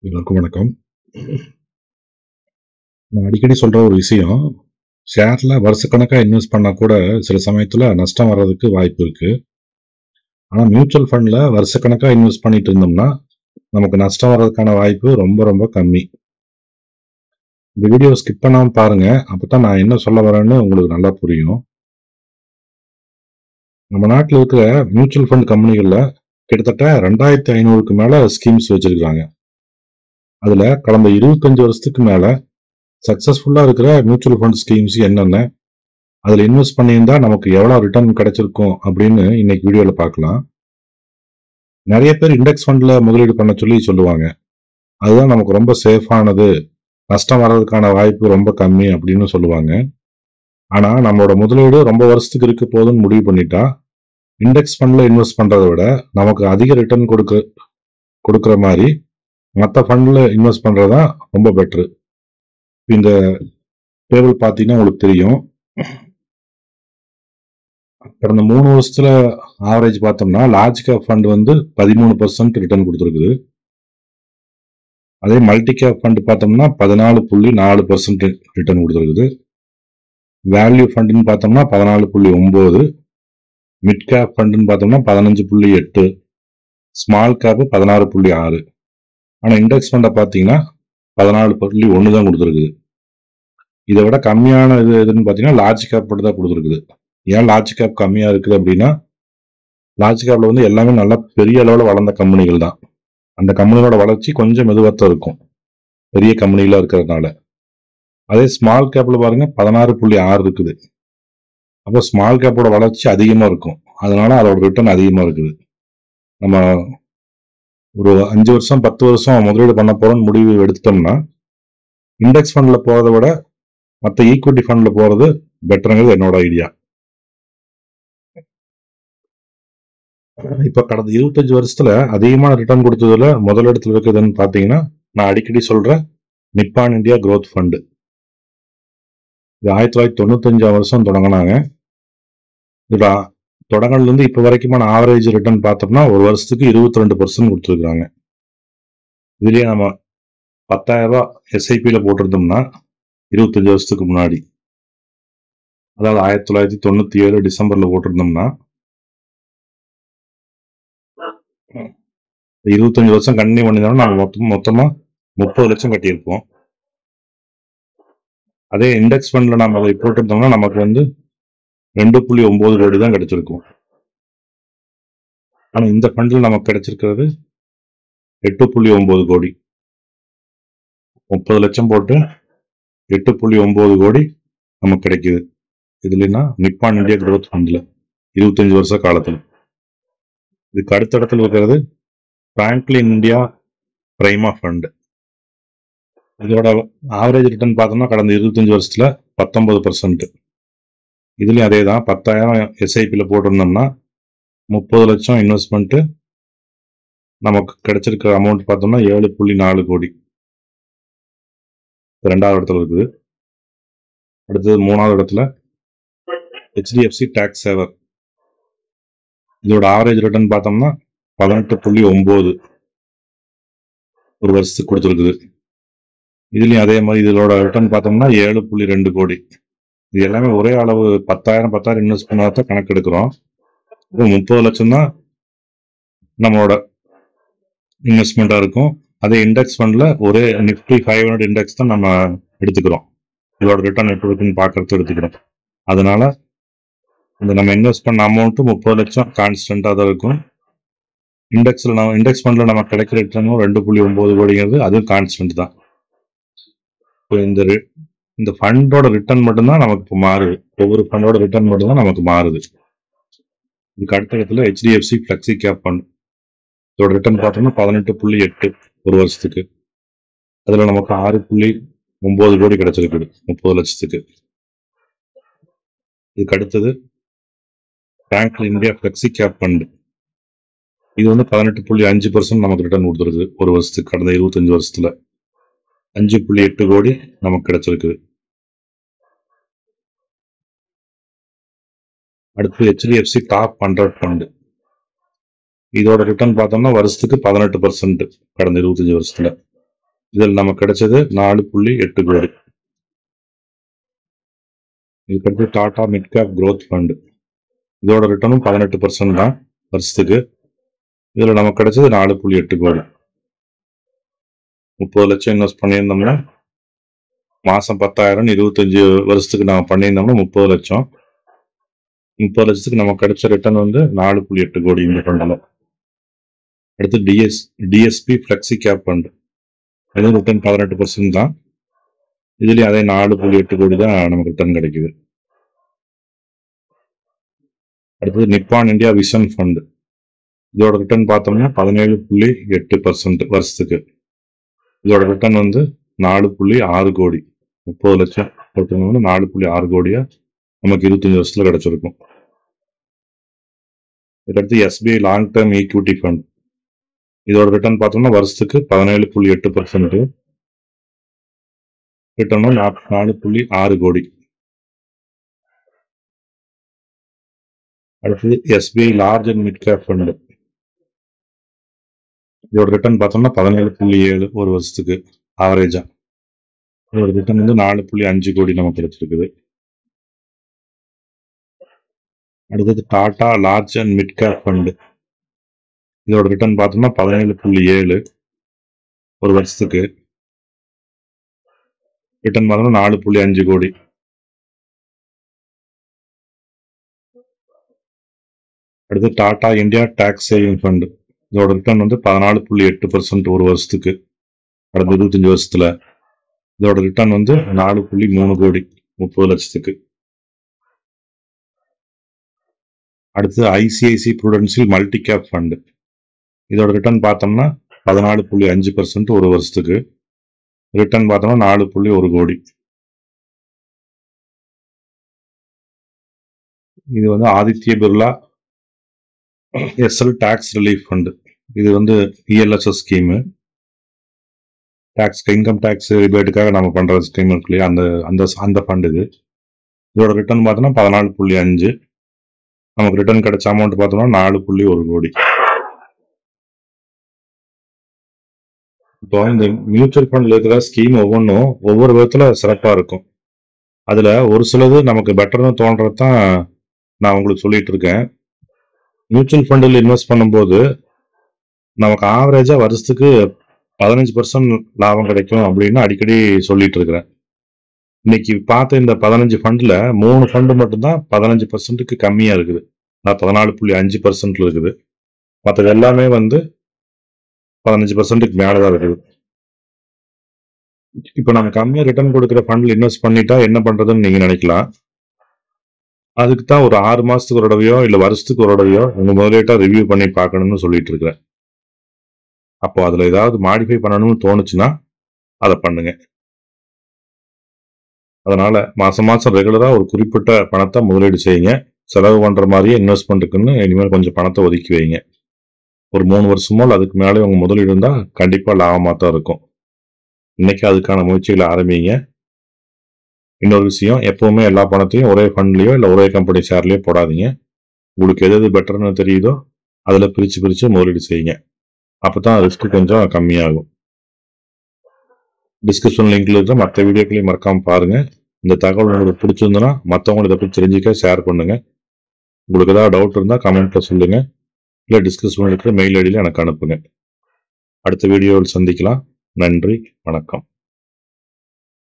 எல்லாருக்கும் வணக்கம் நான் அடிக்கடி சொல்ற ஒரு விஷயம் ஷேர்ல வருஷக்கணக்காக இன்வெஸ்ட் பண்ணா கூட சில சமயத்துல நஷ்டம் வர்றதுக்கு வாய்ப்பு இருக்கு ஆனா மியூச்சுவல் ஃபண்ட்ல வருஷக்கணக்காக இன்வெஸ்ட் பண்ணிட்டு இருந்தோம்னா நமக்கு நஷ்டம் வர்றதுக்கான வாய்ப்பு ரொம்ப ரொம்ப கம்மி இந்த வீடியோ ஸ்கிப் பண்ணாம பாருங்க அப்பதான் நான் என்ன சொல்ல வரேன்னு உங்களுக்கு நல்லா புரியும் நம்ம நாட்டில் இருக்கிற மியூச்சுவல் ஃபண்ட் கம்பெனிகள்ல கிட்டத்தட்ட ரெண்டாயிரத்தி ஐநூறுக்கு மேல ஸ்கீம்ஸ் வச்சிருக்காங்க அதுல கடந்த இருபத்தஞ்சு வருஷத்துக்கு மேல சக்சஸ்ஃபுல்லா இருக்கிற மியூச்சுவல் ஃபண்ட் ஸ்கீம்ஸ் என்னென்ன அதுல இன்வெஸ்ட் பண்ணியிருந்தா நமக்கு எவ்வளவு ரிட்டர்ன் கிடைச்சிருக்கும் அப்படின்னு இன்னைக்கு வீடியோல பார்க்கலாம் நிறைய பேர் இண்டெக்ஸ் ஃபண்ட்ல முதலீடு பண்ண சொல்லி சொல்லுவாங்க அதுதான் நமக்கு ரொம்ப சேஃபானது நஷ்டம் வர்றதுக்கான வாய்ப்பு ரொம்ப கம்மி அப்படின்னு சொல்லுவாங்க ஆனா நம்மளோட முதலீடு ரொம்ப வருஷத்துக்கு இருக்க போதுன்னு முடிவு பண்ணிட்டா இண்டெக்ஸ் ஃபண்ட்ல இன்வெஸ்ட் பண்றதை விட நமக்கு அதிக ரிட்டர்ன் கொடுக்க கொடுக்குற மாதிரி மற்ற ஃபண்ட்ல இன்வெஸ்ட் பண்றதுதான் ரொம்ப பெட்ரு இந்த டேபிள் பார்த்தீங்கன்னா உங்களுக்கு தெரியும் கடந்த மூணு வருஷத்துல ஆவரேஜ் பார்த்தோம்னா லார்ஜ் கேப் ஃபண்ட் வந்து பதிமூணு பர்சன்ட் ரிட்டர்ன் கொடுத்துருக்குது அதே மல்டி கேப் ஃபண்ட் பார்த்தோம்னா பதினாலு புள்ளி நாலு பர்சன்ட் ரிட்டர்ன் கொடுத்துருக்குது வேல்யூ ஃபண்டுன்னு பார்த்தோம்னா பதினாலு புள்ளி ஒம்பது மிட் கேப் ஃபண்டுன்னு பார்த்தோம்னா பதினஞ்சு புள்ளி எட்டு ஸ்மால் கேப் பதினாறு புள்ளி ஆறு ஆனால் இண்டெக்ஸ் ஃபண்டை பார்த்தீங்கன்னா பதினாலு புள்ளி ஒன்று தான் கொடுத்துருக்குது இதை விட கம்மியான இது எதுன்னு பார்த்தீங்கன்னா லார்ஜ் கேப் மட்டும் தான் கொடுத்துருக்குது ஏன் லார்ஜ் கேப் கம்மியாக இருக்குது அப்படின்னா லார்ஜ் கேப்ல வந்து எல்லாமே நல்லா பெரிய அளவில் வளர்ந்த கம்பெனிகள் தான் அந்த கம்பெனியோட வளர்ச்சி கொஞ்சம் மெதுவாக தான் இருக்கும் பெரிய கம்பெனிகளாக இருக்கிறதுனால அதே ஸ்மால் கேப்ல பாருங்க பதினாறு புள்ளி ஆறு இருக்குது அப்போ ஸ்மால் கேப்போட வளர்ச்சி அதிகமாக இருக்கும் அதனால அதோட ரிட்டர்ன் அதிகமாக இருக்குது நம்ம ஒரு அஞ்சு வருஷம் பத்து வருஷம் முதலீடு பண்ண போறோம்னு முடிவு எடுத்துட்டோம்னா இண்டெக்ஸ் ஃபண்ட்ல போறதை விட மற்ற ஈக்விட்டி ஃபண்ட்ல போறது பெட்டருங்கிறது என்னோட ஐடியா இப்ப கடந்த இருபத்தஞ்சு வருஷத்துல அதிகமான ரிட்டர்ன் கொடுத்ததுல முதல் இடத்துல இருக்குதுன்னு பாத்தீங்கன்னா நான் அடிக்கடி சொல்ற நிப்பான் இந்தியா growth ஃபண்ட் இது ஆயிரத்தி தொள்ளாயிரத்தி தொண்ணூத்தஞ்சாம் வருஷம் தொடங்கினாங்க இதுல தொடங்கல இருந்து இப்ப வரைக்குமான ஆவரேஜ் ரிட்டர்ன் பார்த்தோம்னா ஒரு வருஷத்துக்கு இருபத்தி ரெண்டு பர்சன்ட் கொடுத்துருக்காங்க இதுலயே நம்ம பத்தாயிரம் ரூபாய் எஸ்ஐபியில போட்டிருந்தோம்னா இருபத்தஞ்சு வருஷத்துக்கு முன்னாடி அதாவது ஆயிரத்தி தொள்ளாயிரத்தி தொண்ணூத்தி ஏழு டிசம்பர்ல போட்டிருந்தோம்னா இருபத்தஞ்சு வருஷம் கண்டினியூ பண்ணியிருந்தோம்னா நம்ம மொத்தம் மொத்தமா முப்பது லட்சம் கட்டியிருப்போம் அதே இண்டெக்ஸ் ஃபண்ட்ல நம்ம அதை போட்டிருந்தோம்னா நமக்கு வந்து ரெண்டு புள்ளி ஒன்பது கோடி தான் கிடைச்சிருக்கும் ஆனா இந்த ஃபண்ட்ல நமக்கு கிடைச்சிருக்கிறது எட்டு புள்ளி ஒன்பது கோடி முப்பது லட்சம் போட்டு எட்டு புள்ளி ஒன்பது கோடி நமக்கு கிடைக்குது இதுலன்னா நிப்பான் இந்தியா growth ஃபண்ட்ல இருபத்தஞ்சு வருஷ காலத்துல இதுக்கு அடுத்த இடத்துல இருக்கிறது பிராங்க்லின் இந்தியா பிரைமா ஃபண்ட் இதோட ஆவரேஜ் ரிட்டர்ன் பார்த்தோம்னா கடந்த இருபத்தஞ்சு வருஷத்துல பத்தொன்பது பர்சன்ட் இதுலயும் அதே தான் பத்தாயிரம் எஸ்ஐபியில் போட்டிருந்தோம்னா முப்பது லட்சம் இன்வெஸ்ட்மெண்ட் நமக்கு கிடைச்சிருக்கிற அமௌண்ட் பார்த்தோம்னா ஏழு புள்ளி நாலு கோடி இது ரெண்டாவது இடத்துல இருக்குது அடுத்தது மூணாவது இடத்துல ஹெச்டிஎஃப்சி டேக்ஸ் சேவர் இதோட ஆவரேஜ் ரிட்டர்ன் பார்த்தோம்னா பதினெட்டு புள்ளி ஒன்பது ஒரு வருஷத்துக்கு கொடுத்துருக்குது இதுலயும் அதே மாதிரி இதோட ரிட்டர்ன் பார்த்தோம்னா ஏழு புள்ளி ரெண்டு கோடி இது எல்லாமே ஒரே அளவு பத்தாயிரம் பத்தாயிரம் இன்வெஸ்ட் பண்ணாதான் கணக்கு எடுக்கிறோம் இப்போ முப்பது லட்சம் தான் நம்மளோட இன்வெஸ்ட்மெண்ட்டாக இருக்கும் அதே இண்டெக்ஸ் ஃபண்டில் ஒரே நிஃப்டி ஃபைவ் ஹண்ட்ரட் இண்டெக்ஸ் தான் நம்ம எடுத்துக்கிறோம் இதோட ரிட்டர்ன் எப்படி இருக்குன்னு பார்க்கறது எடுத்துக்கிறோம் அதனால இந்த நம்ம இன்வெஸ்ட் பண்ண அமௌண்ட்டு முப்பது லட்சம் கான்ஸ்டன்ட்டாக தான் இருக்கும் இண்டெக்ஸில் நம்ம இண்டெக்ஸ் ஃபண்டில் நம்ம கிடைக்கிற ரிட்டர்னும் ரெண்டு புள்ளி ஒம்பது கோடிங்கிறது அதுவும் கான்ஸ்டன்ட் தான் இப்போ இந்த ரி- இந்த ஃபண்டோட ரிட்டர்ன் மட்டும்தான் நமக்கு இப்போ மாறுது ஒவ்வொரு ஃபண்டோட ரிட்டர்ன் மட்டும்தான் நமக்கு மாறுது இதுக்கு அடுத்த இடத்துல ஹெச்டிஎஃப்சி ஃபிளெக்ஸி கேப் ஃபண்ட் இதோட ரிட்டர்ன் பார்த்தோம்னா பதினெட்டு புள்ளி எட்டு ஒரு வருஷத்துக்கு அதுல நமக்கு ஆறு புள்ளி ஒன்பது கோடி கிடைச்சிருக்குது முப்பது லட்சத்துக்கு இதுக்கு அடுத்தது பேங்க்ல இந்தியா ஃபிளெக்ஸி கேப் ஃபண்ட் இது வந்து பதினெட்டு புள்ளி அஞ்சு பர்சன்ட் நமக்கு ரிட்டர்ன் கொடுத்துருக்கு ஒரு வருஷத்துக்கு கடந்த இருபத்தஞ்சு வருஷத்துல அஞ்சு புள்ளி எட்டு கோடி நமக்கு கிடைச்சிருக்குது அடுத்து ஹெச்டிஎஃப்சி டாப் ஹண்ட்ரட் ஃபண்ட் இதோட ரிட்டர்ன் பார்த்தோம்னா வருஷத்துக்கு பதினெட்டு பர்சன்ட் கடந்த இருபத்தஞ்சு வருஷத்துல இதில் நமக்கு கிடைச்சது நாலு புள்ளி எட்டு கோடி இதுக்கடுத்து Tata mid cap growth fund இதோட ரிட்டர்னும் பதினெட்டு பர்சன்ட் தான் வருஷத்துக்கு இதில் நமக்கு கிடைச்சது நாலு புள்ளி எட்டு கோடி முப்பது லட்சம் இன்வெஸ்ட் பண்ணியிருந்தோம்னா மாதம் பத்தாயிரம் இருபத்தஞ்சு வருஷத்துக்கு நம்ம பண்ணியிருந்தோம்னா முப்பது லட்சம் முப்பது லட்சத்துக்கு நமக்கு கிடைச்ச ரிட்டர்ன் வந்து நாலு புள்ளி எட்டு கோடி இந்த ஃபண்டில் அடுத்து DS DSP flexi cap fund இதுவும் ரிட்டர்ன் பதினெட்டு பர்சன்ட் தான் இதுலேயும் அதே நாலு புள்ளி எட்டு கோடி தான் நமக்கு ரிட்டர்ன் கிடைக்குது அடுத்தது நிப்பான் இந்தியா விஷன் ஃபண்ட் இதோட ரிட்டர்ன் பார்த்தோம்னா பதினேழு புள்ளி எட்டு பர்சன்ட் வருஷத்துக்கு இதோட ரிட்டர்ன் வந்து நாலு புள்ளி ஆறு கோடி முப்பது லட்சம் போட்டோம்னா நாலு புள்ளி ஆறு கோடியா நமக்கு இருபத்தஞ்சு வருஷத்துல கிடைச்சிருக்கும் இதுக்கடுத்து SBI long term equity fund இதோட ரிட்டர்ன் பார்த்தோம்னா வருஷத்துக்கு பதினேழு புள்ளி எட்டு பர்சன்ட் ரிட்டர்னும் நாலு புள்ளி ஆறு கோடி அடுத்தது SBI large and mid cap fund இதோட ரிட்டர்ன் பார்த்தோம்னா பதினேழு புள்ளி ஏழு ஒரு வருஷத்துக்கு ஆவரேஜா இதோட ரிட்டர்ன் வந்து நாலு புள்ளி அஞ்சு கோடி நமக்கு கிடைச்சிருக்குது அடுத்தது Tata large and mid cap fund இதோட ரிட்டர்ன் பார்த்தோம்னா பதினேழு புள்ளி ஏழு ஒரு வருஷத்துக்கு ரிட்டர்ன் பார்த்தோம்னா நாலு புள்ளி அஞ்சு கோடி அடுத்து Tata India tax saving fund இதோட ரிட்டர்ன் வந்து பதினாலு புள்ளி எட்டு பர்சன்ட் ஒரு வருஷத்துக்கு கடந்த இருபத்தஞ்சு வருஷத்துல இதோட ரிட்டர்ன் வந்து நாலு புள்ளி மூணு கோடி முப்பது லட்சத்துக்கு அடுத்து ICICI Prudential multi cap fund இதோட ரிட்டர்ன் பார்த்தோம்னா பதினாலு புள்ளி அஞ்சு பர்சன்ட் ஒரு வருஷத்துக்கு ரிட்டர்ன் பார்த்தோம்னா நாலு புள்ளி ஒரு கோடி இது வந்து Aditya Birla SL tax relief fund இது வந்து ELSS scheme tax income tax ரிபேட்டுக்காக நம்ம பண்ற ஸ்கீம் இருக்கு இல்லையா அந்த அந்த அந்த ஃபண்ட் இது இதோட ரிட்டர்ன் பார்த்தோம்னா பதினாலு புள்ளி அஞ்சு நமக்கு ரிட்டர்ன் கிடைச்ச அமௌண்ட் பார்த்தோம்னா நாலு புள்ளி ஒரு கோடி இப்போ இந்த மியூச்சுவல் ஃபண்ட்ல இருக்கிற ஸ்கீம் ஒவ்வொன்றும் ஒவ்வொரு விதத்துல சிறப்பா இருக்கும் அதுல ஒரு சிலது நமக்கு பெட்டர்னு தோன்றது தான் நான் உங்களுக்கு சொல்லிட்டு இருக்கேன் மியூச்சுவல் ஃபண்டில் இன்வெஸ்ட் பண்ணும்போது நமக்கு ஆவரேஜா வருஷத்துக்கு பதினஞ்சு பர்சன்ட் லாபம் கிடைக்கும் அப்படின்னு அடிக்கடி சொல்லிட்டு இருக்கிறேன் இன்னைக்கு பார்த்த இந்த பதினஞ்சு ஃபண்ட்ல மூணு ஃபண்டு மட்டும்தான் பதினஞ்சு பர்சன்ட்டுக்கு கம்மியா இருக்குது நான் பதினாலு புள்ளி அஞ்சு பர்சன்ட்ல இருக்குது மற்றது எல்லாமே வந்து பதினஞ்சு பர்சன்ட்டுக்கு மேலே தான் இருக்குது இப்போ நம்ம கம்மியாக ரிட்டர்ன் கொடுக்குற ஃபண்ட்ல இன்வெஸ்ட் பண்ணிட்டா என்ன பண்றதுன்னு நீங்க நினைக்கலாம் அதுக்கு தான் ஒரு ஆறு மாசத்துக்கு ஒரு தடவையோ இல்லை வருஷத்துக்கு ஒரு தடவையோ உங்க முதலீட்டா ரிவ்யூ பண்ணி பார்க்கணும்னு சொல்லிட்டு இருக்கிறேன் அப்போ அதுல ஏதாவது மாடிஃபை பண்ணணும்னு தோணுச்சுன்னா அதை பண்ணுங்க அதனால மாசம் மாசம் ரெகுலரா ஒரு குறிப்பிட்ட பணத்தை முதலீடு செய்யுங்க செலவு பண்ற மாதிரியே இன்வெஸ்ட்மெண்ட்டுக்குன்னு இனிமேல் கொஞ்சம் பணத்தை ஒதுக்கி வைங்க ஒரு மூணு வருஷமோ இல்லை அதுக்கு மேலே உங்க முதலீடு இருந்தா கண்டிப்பா லாபமா தான் இருக்கும் இன்னைக்கு அதுக்கான முயற்சிகளை ஆரம்பிங்க இன்னொரு விஷயம் எப்பவுமே எல்லா பணத்தையும் ஒரே ஃபண்ட்லயோ இல்லை ஒரே கம்பெனி ஷேர்லயோ போடாதீங்க உங்களுக்கு எது எது பெட்டர்னு தெரியுதோ அதில் பிரித்து பிரித்து முதலீடு செய்யுங்க அப்போ தான் ரிஸ்க் கொஞ்சம் கம்மியாகும் டிஸ்கிரிப்ஷன் லிங்க்ல இருக்க மற்ற வீடியோக்களையும் மறக்காம பாருங்க இந்த தகவல் உங்களுக்கு பிடிச்சிருந்ததுன்னா மற்றவங்களை இதை பற்றி தெரிஞ்சுக்க ஷேர் பண்ணுங்க உங்களுக்கு ஏதாவது டவுட் இருந்தால் கமெண்ட்ல சொல்லுங்க இல்லை டிஸ்கிரிப்ஷன் இருக்கிற மெயில் ஐடியில் எனக்கு அனுப்புங்க அடுத்த வீடியோவில் சந்திக்கலாம் நன்றி வணக்கம்